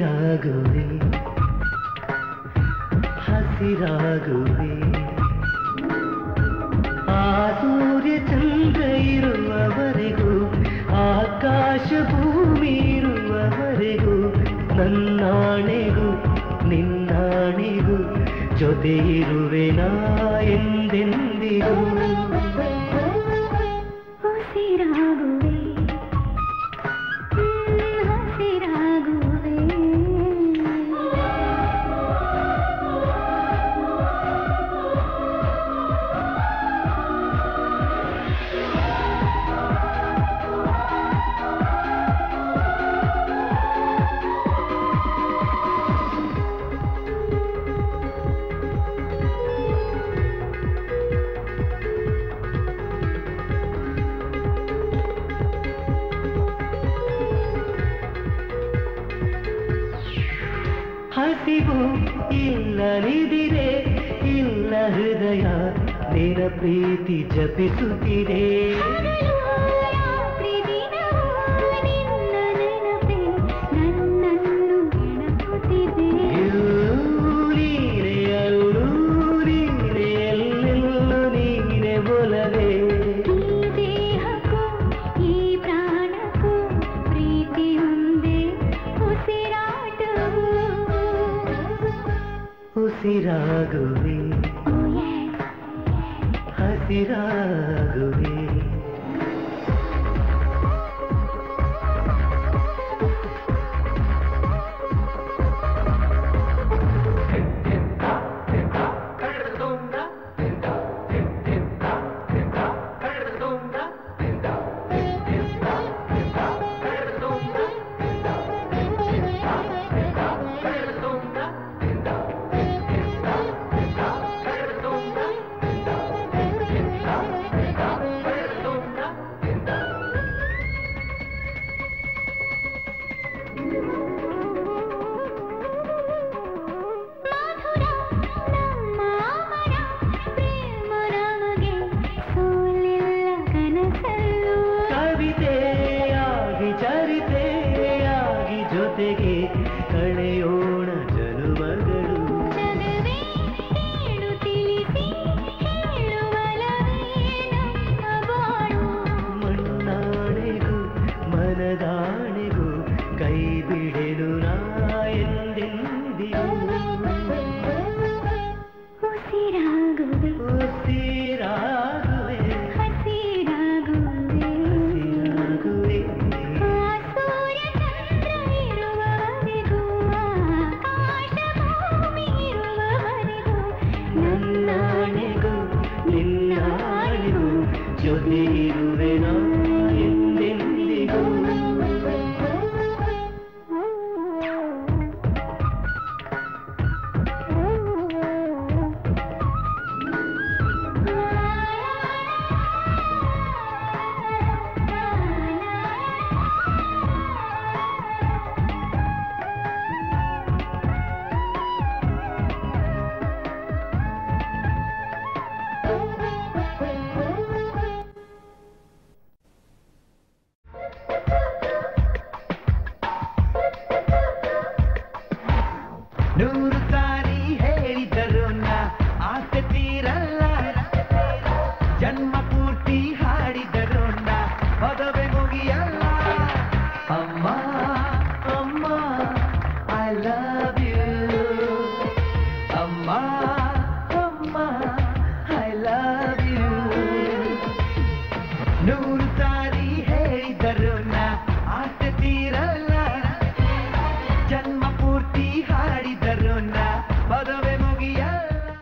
ಉಸಿರಾಗುವೆ ಹಸಿರಾಗುವೆ ಆ ಸೂರ್ಯ ಚಂದ್ರ ಇರುವವರೆಗೂ ಆಕಾಶ ಭೂಮಿ ಇರುವವರೆಗೂ ನನ್ನಾಣೆಗೂ ನಿನ್ನಾಣೆಗೂ ಜೊತೆ ಇರುವೆ ನಾ ಎಂದೆಂದಿಗೂ ಉಸಿರಾಗುವೆ ಹಸಿರಾಗುವೆ ಹಸಿವು ಇಲ್ಲ ನಿದಿರೆ ಇಲ್ಲ ಹೃದಯ ನಿನ ಪ್ರೀತಿ ಜಪಿಸುತ್ತಿದೆ ರಾತ್ರಿ ದಿನವೂ ನಿನ್ನ ನೆನಪೇ ನನ್ನನ್ನು ನೆನಪುತ್ತಿದೆ ಎಲ್ಲೂ ನೀನೆ ಅಲ್ಲೂ ನೀನೆ ಎಲ್ಲೆಲ್ಲೂ ನೀನೆ ಒಲವೇ ಈ ದೇಹಕ್ಕೂ ಈ ಪ್ರಾಣಕ್ಕೂ ಪ್ರೀತಿಯೊಂದೇ ಉಸಿರಾಟವು ಉಸಿರಾಗುವೆ Oh yes, ಹಸಿರಾಗುವೆ ಮಧುರ ನಮ್ಮ ಅಮರ ಪ್ರೇಮ ನಮಗೆ ಸೋಲಿಲ್ಲ ಕನಸಲ್ಲೂ ಕವಿತೆಯಾಗಿ ಚರಿತೆಯಾಗಿ ಜೊತೆಗೆ ಕಳೆಯೋಣ ಜನುಮಗಳು ಜಗವೇ ಹೇಳು ತಿಳಿಸಿ ಹೇಳುವಲವೇ ನಮ್ಮ ಬಾಳು ಮಣ್ಣಾಣೆಗೂ ಮನದಾಣೆಗೂ ಕೈ ಬಿಡೆನು ನಾ ಎಂದೆಂದಿಗೂ ಉಸಿರಾಗುವೆ ಉಸಿರಾಗುವೆ ಹಸಿರಾಗುವೆ ಹಸಿರಾಗುವೆ ಆ ಸೂರ್ಯ ಚಂದ್ರ ಇರುವವರೆಗೂ ಆಕಾಶ ಭೂಮಿ ಇರುವವರೆಗೂ ನನ್ನಾಣೆಗೂ ನಿನ್ನಾಣೆಗೂ ಜೊತೆ ಇರುವೆ ನಾ ಎಂದೆಂದಿಗೂ ನೂರು